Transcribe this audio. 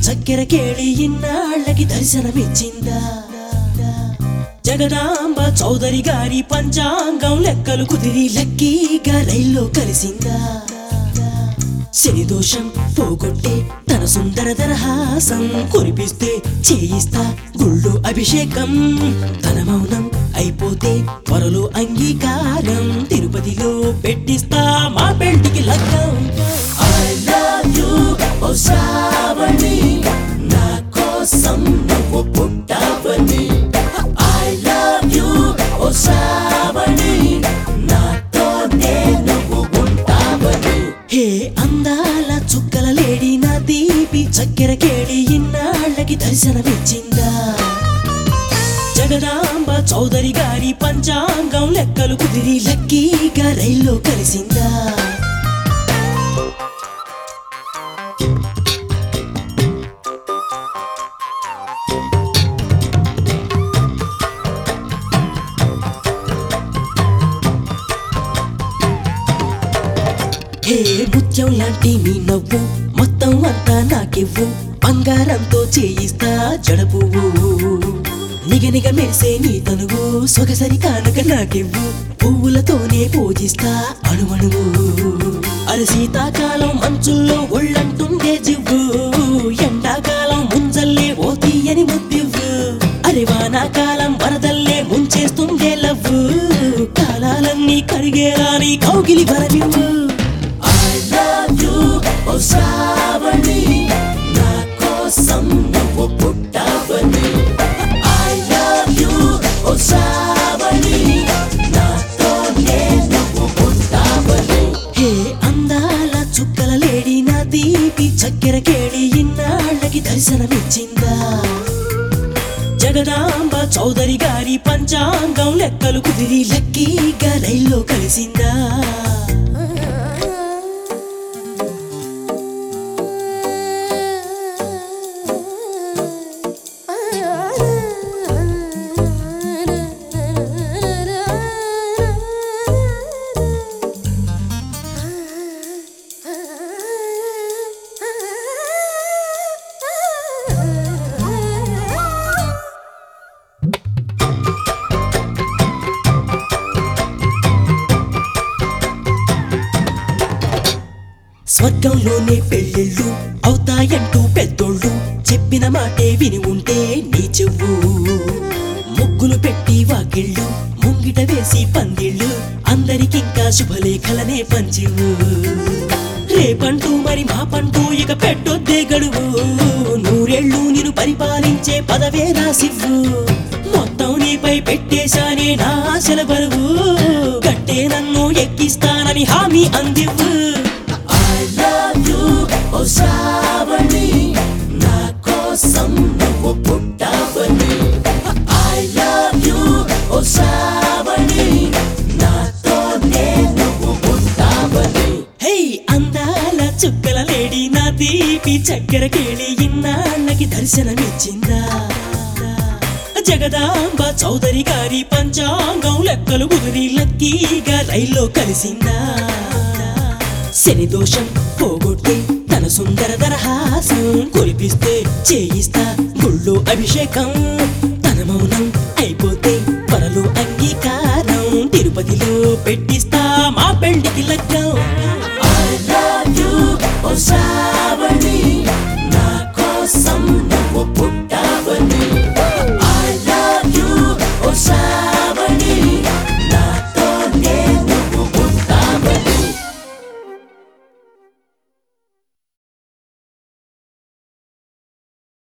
చక్కెర కేళి ఇన్నాళ్ళకి దర్శనమిచ్చిందా జగదాంబ చౌదరి గారి పంచాంగం లెక్కలు కుదిరి లక్కీగా రైల్లో కలిసిందా శని దోషం పోగొట్టే తన సుందర దరహాసం కురిపిస్తే చేయిస్తా గుళ్ళు అభిషేకం తన మౌనం అయిపోతే త్వరలో అంగీకారం తిరుపతిలో పెట్టిస్తా మా పెళ్లికి లగ్గం ఐ లవ్ యు ఓ శ్రావణి నా కోసం నువ్వు పుట్టావని ఐ లవ్ యు ఓ శ్రావణి నాతోనే నువ్వు ఉంటావని హే అందాల చుక్కల లేడి నా దీపి చక్కెర కేడి ఇన్నాళ్ళకి దర్శనమిచ్చిందా జగదాంబ చౌదరి గారి పంచాంగం లెక్కలు కుదిరి లక్కీగా రైల్లో కలిసిందా హే ముత్యం లాంటి నీ నవ్వు మొత్తం అంతా నాకివ్వు బంగారంతో చేయిస్తా జడపువ్వు నిగనిగ మెరిసే నీ తనువు సొగసరి కానుక నాకివ్వు పువ్వులతోనే పూజిస్తా అణువణువు అరి శీతాకాలం మంచుల్లో ఒళ్ళంటుండే జివ్వు ఎండాకాలం ముంజల్లే ఓ తీయని ముద్దివ్వు అరి వానాకాలం వరదల్లే ముంచేస్తుండే లవ్వు కాలాలన్నీ కరిగేలా నీ కౌగిలి వరమివ్వు I love you, ఓ శ్రావణి నా కోసం నువ్వు పుట్టావని I love you, ఓ శ్రావణి నాతోనే నువ్వు పుట్టావని హే అందాల చుక్కల లేడి నా దీపి చక్కెర కేడి ఇన్నాళ్ళకి దర్శనమిచ్చిందా జగదాంబ చౌదరి గారి పంచాంగం లెక్కలు కుదిరి లక్కీగా రైల్లో కలిసిందా స్వర్గంలోనే పెళ్ళిళ్ళు అవుతాయంటూ పెద్దోళ్ళు చెప్పిన మాటే విని ఉంటే నీ చెవు ముగ్గులు పెట్టి వాకిళ్ళు ముంగిట వేసి పందిళ్ళు అందరికింకా శుభలేఖలనే పంచివు రేపంటూ మరి మా పంటూ ఇక పెట్టొద్దే గడువు నూరేళ్ళు నేను పరిపాలించే పదవే రాసివ్వు మొత్తం నీపై పెట్టేశానే నా ఆశల బరువు కట్టే నన్ను ఎక్కిస్తానని హామీ అందివ్వు I love you, ఓ శ్రావణి నా కోసం నువ్వు పుట్టావని I love you, ఓ శ్రావణి నాతోనే నువ్వు ఉంటావని హే అందాల చుక్కల లేడి నా దీపి చక్కెర కేళి ఇన్నాళ్ళకి దర్శనమిచ్చిందా జగదాంబ చౌదరి గారి పంచాంగం లెక్కలు కుదిరి లక్కీగా రైల్లో కలిసిందా శని దోషం పోగొట్టి తన సుందర దరహాసం కురిపిస్తే చేయిస్తా గుళ్ళు అభిషేకం తన మౌనం అయిపోతే త్వరలో అంగీకారం తిరుపతిలో పెట్టిస్తా మా పెళ్లికి లగ్గం I love you, ఓ